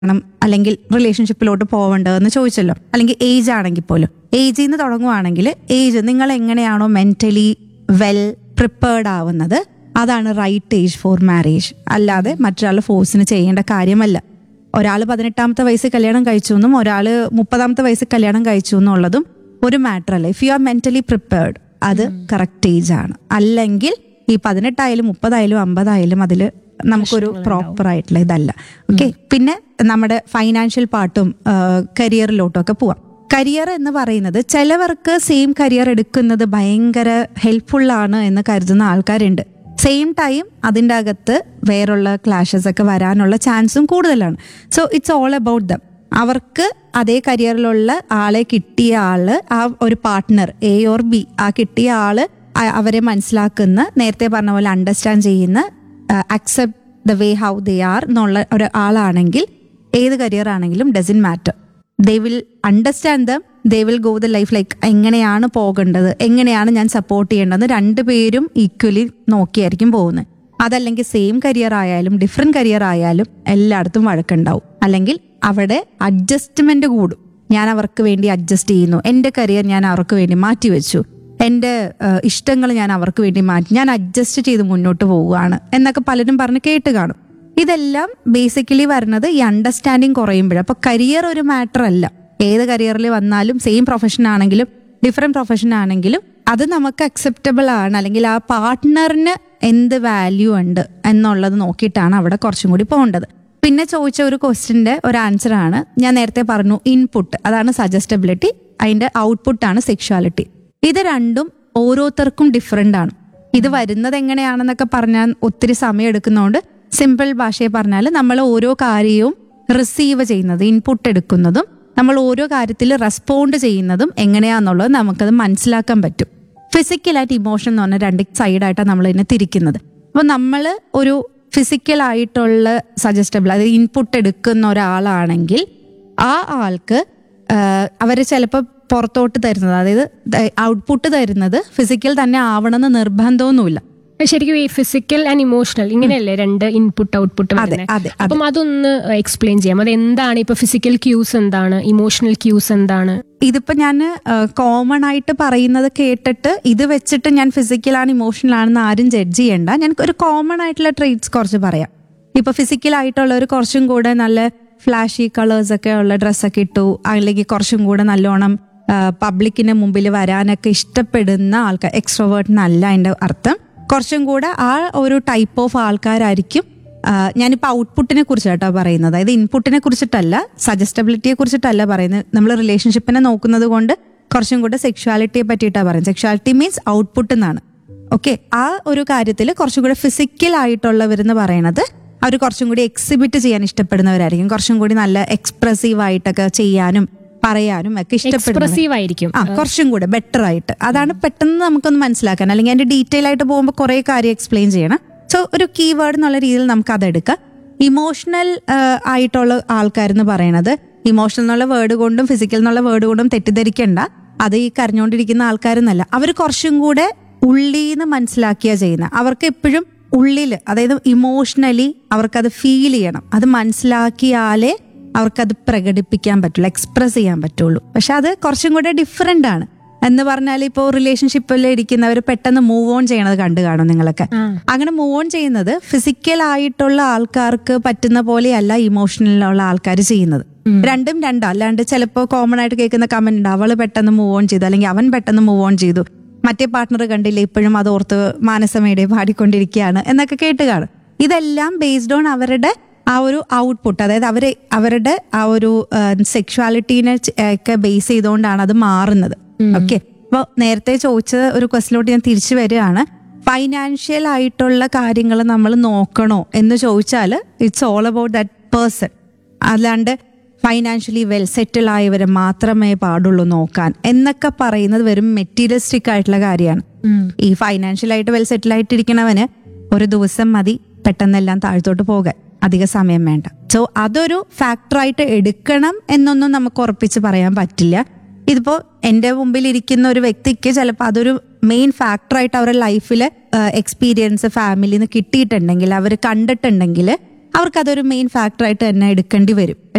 ണം അല്ലെങ്കിൽ റിലേഷൻഷിപ്പിലോട്ട് പോവേണ്ടതെന്ന് ചോദിച്ചല്ലോ അല്ലെങ്കിൽ ഏജ് ആണെങ്കിൽ പോലും ഏജിൽ നിന്ന് തുടങ്ങുവാണെങ്കിൽ ഏജ് നിങ്ങൾ എങ്ങനെയാണോ മെന്റലി വെൽ പ്രിപ്പേർഡ് ആവുന്നത് അതാണ് റൈറ്റ് ഏജ് ഫോർ മാരേജ് അല്ലാതെ മറ്റൊരാൾ ഫോഴ്സിന് ചെയ്യേണ്ട കാര്യമല്ല ഒരാൾ പതിനെട്ടാമത്തെ വയസ്സിൽ കല്യാണം കഴിച്ചു എന്നും ഒരാൾ മുപ്പതാമത്തെ വയസ്സിൽ കല്യാണം കഴിച്ചു എന്നുള്ളതും ഒരു മാറ്റർ അല്ല if you are mentally prepared അത് കറക്റ്റ് ഏജ് ആണ് അല്ലെങ്കിൽ ഈ പതിനെട്ടായാലും മുപ്പതായാലും അമ്പതായാലും അതിൽ നമുക്കൊരു പ്രോപ്പർ ആയിട്ടുള്ള ഇതല്ല ഓക്കെ പിന്നെ നമ്മുടെ ഫൈനാൻഷ്യൽ പാർട്ടും കരിയറിലോട്ടും ഒക്കെ പോവാം കരിയർ എന്ന് പറയുന്നത് ചിലവർക്ക് സെയിം കരിയർ എടുക്കുന്നത് ഭയങ്കര ഹെൽപ്ഫുൾ ആണ് എന്ന് കരുതുന്ന ആൾക്കാരുണ്ട് സെയിം ടൈം അതിൻ്റെ അകത്ത് വേറുള്ള ക്ലാഷസ് ഒക്കെ വരാനുള്ള ചാൻസും കൂടുതലാണ് so it's all about them അവർക്ക് അതേ കരിയറിലുള്ള ആളെ കിട്ടിയ ആള് ആ ഒരു പാർട്ട്ണർ എ ഓർ ബി ആ കിട്ടിയ ആള് അ- അവരെ മനസ്സിലാക്കുന്ന നേരത്തെ പറഞ്ഞ പോലെ അണ്ടർസ്റ്റാൻഡ് ചെയ്യുന്ന accept the way how they are എന്നുള്ള ഒരു ആളാണെങ്കിൽ ഏത് കരിയർ ആണെങ്കിലും doesn't matter they will understand them they will go the life like എങ്ങനെയാണ് പോകേണ്ടത് എങ്ങനെയാണ് ഞാൻ സപ്പോർട്ട് ചെയ്യേണ്ടത് രണ്ടുപേരും ഈക്വലി നോക്കിയായിരിക്കും പോകുന്നത് അതല്ലെങ്കിൽ സെയിം കരിയർ ആയാലും ഡിഫറെന്റ് കരിയർ ആയാലും എല്ലായിടത്തും വഴക്കുണ്ടാവും അല്ലെങ്കിൽ അവിടെ അഡ്ജസ്റ്റ്മെന്റ് കൂടും ഞാൻ അവർക്ക് വേണ്ടി അഡ്ജസ്റ്റ് ചെയ്യുന്നു എൻ്റെ കരിയർ ഞാൻ അവർക്ക് വേണ്ടി മാറ്റിവെച്ചു എൻ്റെ ഇഷ്ടങ്ങൾ ഞാൻ അവർക്ക് വേണ്ടി മാറ്റി ഞാൻ അഡ്ജസ്റ്റ് ചെയ്ത് മുന്നോട്ട് പോവുകയാണ് എന്നൊക്കെ പലരും പറഞ്ഞ് കേട്ട് കാണും ഇതെല്ലാം ബേസിക്കലി വരുന്നത് ഈ അണ്ടർസ്റ്റാൻഡിങ് കുറയുമ്പോഴാണ് അപ്പൊ കരിയർ ഒരു മാറ്റർ അല്ല ഏത് കരിയറിൽ വന്നാലും സെയിം പ്രൊഫഷൻ ആണെങ്കിലും ഡിഫറെന്റ് പ്രൊഫഷൻ ആണെങ്കിലും അത് നമുക്ക് അക്സെപ്റ്റബിൾ ആണ് അല്ലെങ്കിൽ ആ പാർട്ട്ണറിന് എന്ത് വാല്യൂ ഉണ്ട് എന്നുള്ളത് നോക്കിയിട്ടാണ് അവിടെ കുറച്ചും കൂടി പോകേണ്ടത് പിന്നെ ചോദിച്ച ഒരു ക്വസ്റ്റിന്റെ ഒരു ആൻസർ ആണ് ഞാൻ നേരത്തെ പറഞ്ഞു ഇൻപുട്ട് അതാണ് സജസ്റ്റബിലിറ്റി അതിന്റെ ഔട്ട്പുട്ട് ആണ് സെക്ഷുവാലിറ്റി ഇത് രണ്ടും ഓരോരുത്തർക്കും ഡിഫറെന്റ് ആണ് ഇത് വരുന്നത് എങ്ങനെയാണെന്നൊക്കെ പറഞ്ഞാൽ ഒത്തിരി സമയം എടുക്കുന്നതുകൊണ്ട് സിമ്പിൾ ഭാഷയെ പറഞ്ഞാൽ നമ്മൾ ഓരോ കാര്യവും റിസീവ് ചെയ്യുന്നത് ഇൻപുട്ട് എടുക്കുന്നതും നമ്മൾ ഓരോ കാര്യത്തിൽ റെസ്പോണ്ട് ചെയ്യുന്നതും എങ്ങനെയാന്നുള്ളത് നമുക്കത് മനസ്സിലാക്കാൻ പറ്റും ഫിസിക്കൽ ആയിട്ട് ഇമോഷൻ എന്ന് പറഞ്ഞ രണ്ട് സൈഡായിട്ടാണ് നമ്മൾ ഇതിനെ തിരിക്കുന്നത് അപ്പോൾ നമ്മൾ ഒരു ഫിസിക്കൽ ആയിട്ടുള്ള സജസ്റ്റബിൾ അതായത് ഇൻപുട്ട് എടുക്കുന്ന ഒരാളാണെങ്കിൽ ആ ആൾക്ക് അവർ ചിലപ്പോൾ പുറത്തോട്ട് തരുന്നത് അതായത് ഔട്ട്പുട്ട് തരുന്നത് ഫിസിക്കൽ തന്നെ ആവണമെന്ന് നിർബന്ധമൊന്നുമില്ല ശരിക്കും ഈ ഫിസിക്കൽ ആൻഡ് ഇമോഷണൽ ഇങ്ങനെയല്ലേ രണ്ട് ഇൻപുട്ട് ഔട്ട്പുട്ട് അതെ, അതെ, അതെ. അപ്പം അതൊന്ന് എക്സ്പ്ലെയിൻ ചെയ്യാം അത് എന്താണ് ഇപ്പൊ ഫിസിക്കൽ ക്യൂസ് എന്താണ് ഇമോഷണൽ ക്യൂസ് എന്താണ് ഇതിപ്പോ ഞാൻ കോമൺ ആയിട്ട് പറയുന്നത് കേട്ടിട്ട് ഇത് വെച്ചിട്ട് ഞാൻ ഫിസിക്കലാണ് ഇമോഷണൽ ആണെന്ന് ആരും ജഡ്ജ് ചെയ്യണ്ട ഞാൻ ഒരു കോമൺ ആയിട്ടുള്ള ട്രേറ്റ്സ് കുറച്ച് പറയാം ഇപ്പൊ ഫിസിക്കൽ ആയിട്ടുള്ളവർ കുറച്ചും കൂടെ നല്ല ഫ്ലാഷി കളേഴ്സ് ഒക്കെ ഉള്ള ഡ്രസ്സൊക്കെ ഇട്ടു അല്ലെങ്കിൽ കുറച്ചും കൂടെ നല്ലോണം പബ്ലിക്കിന് മുമ്പിൽ വരാനൊക്കെ ഇഷ്ടപ്പെടുന്ന ആൾക്കാർ എക്സ്ട്രോവേർട്ടിനല്ല അതിന്റെ അർത്ഥം കുറച്ചും കൂടെ ആ ഒരു ടൈപ്പ് ഓഫ് ആൾക്കാരായിരിക്കും ആ, ഞാനിപ്പോൾ ഔട്ട്പുട്ടിനെ കുറിച്ചാട്ടോ പറയുന്നത് അതായത് ഇൻപുട്ടിനെ കുറിച്ചിട്ടല്ല സജസ്റ്റബിലിറ്റിയെ കുറിച്ചിട്ടല്ല പറയുന്നത് നമ്മൾ റിലേഷൻഷിപ്പിനെ നോക്കുന്നത് കൊണ്ട് കുറച്ചും കൂടെ സെക്ഷുവാലിറ്റിയെ പറ്റിയിട്ടാണ് പറയുന്നത് സെക്ഷുവാലിറ്റി മീൻസ് ഔട്ട്പുട്ട് എന്നാണ് ഓക്കെ ആ ഒരു കാര്യത്തിൽ കുറച്ചും കൂടെ ഫിസിക്കൽ ആയിട്ടുള്ളവരെന്ന് പറയുന്നത് അവർ കുറച്ചും കൂടി എക്സിബിറ്റ് ചെയ്യാൻ ഇഷ്ടപ്പെടുന്നവരായിരിക്കും കുറച്ചും കൂടി നല്ല എക്സ്പ്രസീവ് ആയിട്ടൊക്കെ ചെയ്യാനും പറയാനും ഒക്കെ ഇഷ്ടപ്പെടുന്നത് എക്സ്പ്രസീവ് ആയിരിക്കും ആ കുറച്ചും കൂടെ ബെറ്റർ ആയിട്ട് അതാണ് പെട്ടെന്ന് നമുക്കൊന്ന് മനസ്സിലാക്കാൻ അല്ലെങ്കിൽ അതിന്റെ ഡീറ്റെയിൽ ആയിട്ട് പോകുമ്പോൾ കുറെ കാര്യം എക്സ്പ്ലെയിൻ ചെയ്യണം സോ ഒരു കീവേഡ് എന്നുള്ള രീതിയിൽ നമുക്ക് അതെടുക്കാം ഇമോഷണൽ ആയിട്ടുള്ള ആൾക്കാരെന്ന് പറയണത് ഇമോഷണൽ എന്നുള്ള വേർഡ് കൊണ്ടും ഫിസിക്കൽ എന്നുള്ള വേർഡ് കൊണ്ടും തെറ്റിദ്ധരിക്കണ്ട അത് ഈ കരഞ്ഞുകൊണ്ടിരിക്കുന്ന ആൾക്കാരെന്നല്ല അവർ കുറച്ചും കൂടെ ഉള്ളീന്ന് മനസ്സിലാക്കിയാ ചെയ്യുന്നത് അവർക്ക് എപ്പോഴും ഉള്ളിൽ അതായത് ഇമോഷണലി അവർക്കത് ഫീൽ ചെയ്യണം അത് മനസ്സിലാക്കിയാലേ അവർക്കത് പ്രകടിപ്പിക്കാൻ പറ്റുള്ളൂ എക്സ്പ്രസ് ചെയ്യാൻ പറ്റുള്ളൂ പക്ഷെ അത് കുറച്ചും കൂടെ ഡിഫറെന്റ് ആണ് എന്ന് പറഞ്ഞാൽ ഇപ്പോൾ റിലേഷൻഷിപ്പിൽ ഇരിക്കുന്നവർ പെട്ടെന്ന് മൂവ് ഓൺ ചെയ്യണത് കണ്ടു കാണും നിങ്ങളൊക്കെ ആ. അങ്ങനെ മൂവ് ഓൺ ചെയ്യുന്നത് ഫിസിക്കൽ ആയിട്ടുള്ള ആൾക്കാർക്ക് പറ്റുന്ന പോലെയല്ല ഇമോഷണലുള്ള ആൾക്കാർ ചെയ്യുന്നത് രണ്ടും രണ്ടാ അല്ലാണ്ട് ചിലപ്പോൾ കോമൺ ആയിട്ട് കേൾക്കുന്ന കമന്റ് ഉണ്ട് അവള് പെട്ടെന്ന് മൂവ് ഓൺ ചെയ്തു അല്ലെങ്കിൽ അവൻ പെട്ടെന്ന് മൂവ് ഓൺ ചെയ്തു മറ്റേ പാർട്ട്ണർ കണ്ടില്ല ഇപ്പോഴും അത് ഓർത്ത് മാനസമേടെ പാടിക്കൊണ്ടിരിക്കുകയാണ് എന്നൊക്കെ കേട്ട് കാണും ഇതെല്ലാം ബേസ്ഡ് ഓൺ അവരുടെ ആ ഒരു ഔട്ട്പുട്ട് അതായത് അവര് അവരുടെ ആ ഒരു സെക്ഷുവാലിറ്റീനെ ഒക്കെ ബേസ് ചെയ്തുകൊണ്ടാണ് അത് മാറുന്നത് ഓക്കെ അപ്പോൾ നേരത്തെ ചോദിച്ച ഒരു ക്വസ്റ്റിലോട്ട് ഞാൻ തിരിച്ചു വരികയാണ് ഫൈനാൻഷ്യൽ ആയിട്ടുള്ള കാര്യങ്ങൾ നമ്മൾ നോക്കണോ എന്ന് ചോദിച്ചാൽ it's all about that person അല്ലാണ്ട് ഫൈനാൻഷ്യലി വെൽ സെറ്റിൽ ആയവരെ മാത്രമേ പാടുള്ളൂ നോക്കാൻ എന്നൊക്കെ പറയുന്നത് വെറും മെറ്റീരിയലിസ്റ്റിക് ആയിട്ടുള്ള കാര്യമാണ് ഈ ഫൈനാൻഷ്യലായിട്ട് വെൽ സെറ്റിൽ ആയിട്ടിരിക്കണവന് ഒരു ദിവസം മതി പെട്ടെന്നെല്ലാം താഴ്ത്തോട്ട് പോകാൻ അധിക സമയം വേണ്ട സോ അതൊരു ഫാക്ടറായിട്ട് എടുക്കണം എന്നൊന്നും നമുക്ക് ഉറപ്പിച്ച് പറയാൻ പറ്റില്ല ഇതിപ്പോ എന്റെ മുമ്പിൽ ഇരിക്കുന്ന ഒരു വ്യക്തിക്ക് ചിലപ്പോൾ അതൊരു മെയിൻ ഫാക്ടറായിട്ട് അവരുടെ ലൈഫിൽ എക്സ്പീരിയൻസ് ഫാമിലിന്ന് കിട്ടിയിട്ടുണ്ടെങ്കിൽ അവർ കണ്ടിട്ടുണ്ടെങ്കിൽ അവർക്കതൊരു മെയിൻ ഫാക്ടറായിട്ട് തന്നെ എടുക്കേണ്ടി വരും